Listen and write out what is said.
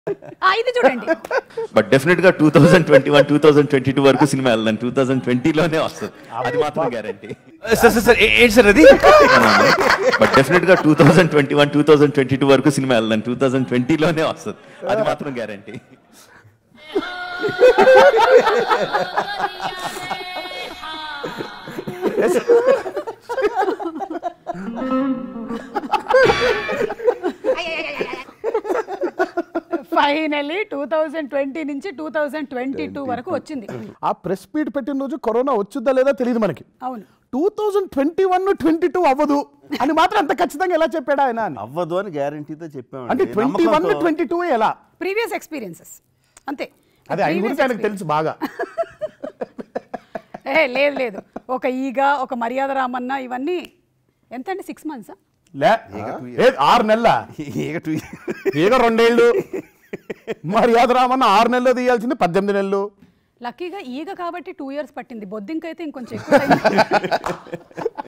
ఆ, ఇది చూడండి బట్ డెఫినెట్ గా two thousand twenty one two thousand twenty two వరకు సినిమా వెళ్దాం టూ థౌసండ్ ట్వంటీలోనే వస్తుంది అది మాత్రం గ్యారంటీ సార్ సార్ సార్ ఏ- ఏంటి సార్ అది బట్ డెఫినెట్ గా two thousand twenty one two thousand twenty two వరకు సినిమా వెళ్దాం టూ థౌసండ్ ట్వంటీలోనే వస్తుంది అది మాత్రం guarantee finally two thousand twenty నుంచి టూ థౌజండ్ ట్వంటీ టూ వరకు వచ్చింది ఆ ప్రెస్ మీట్ పెట్టిన రోజు కరోనా వచ్చుద్దా లేదా తెలియదు మనకి అవును two thousand twenty one twenty two అవ్వదు అని మాత్రం అంత ఖచ్చితంగా ఎలా చెప్పాడా ఆయన అని అవ్వదు అని గ్యారంటీతో చెప్పామండి అంటే ట్వంటీ వన్ నమ్మకంతో. ట్వంటీ టూ ఎలా ప్రీవియస్ ఎక్స్పీరియన్సెస్ అంతే అదే ఆయన Previous గురించి ఆయనకు experience. తెలుసు బాగా ఏ లేదు లేదు ఒక ఈగ ఒక మర్యాద రామన్న ఇవన్నీ ఎంత అండి సిక్స్ మంత్స్ లే ఏ, ఆరు నెలల ఇక టూ ఏదో రెండేళ్ళు మర్యాద రామన్న ఆరు నెలలు తీయాల్సింది పద్దెనిమిది నెలలు లక్కీగా ఈగ కాబట్టి టూ ఇయర్స్ పట్టింది బొద్దింకైతే ఇంకొంచెం ఎక్కువ time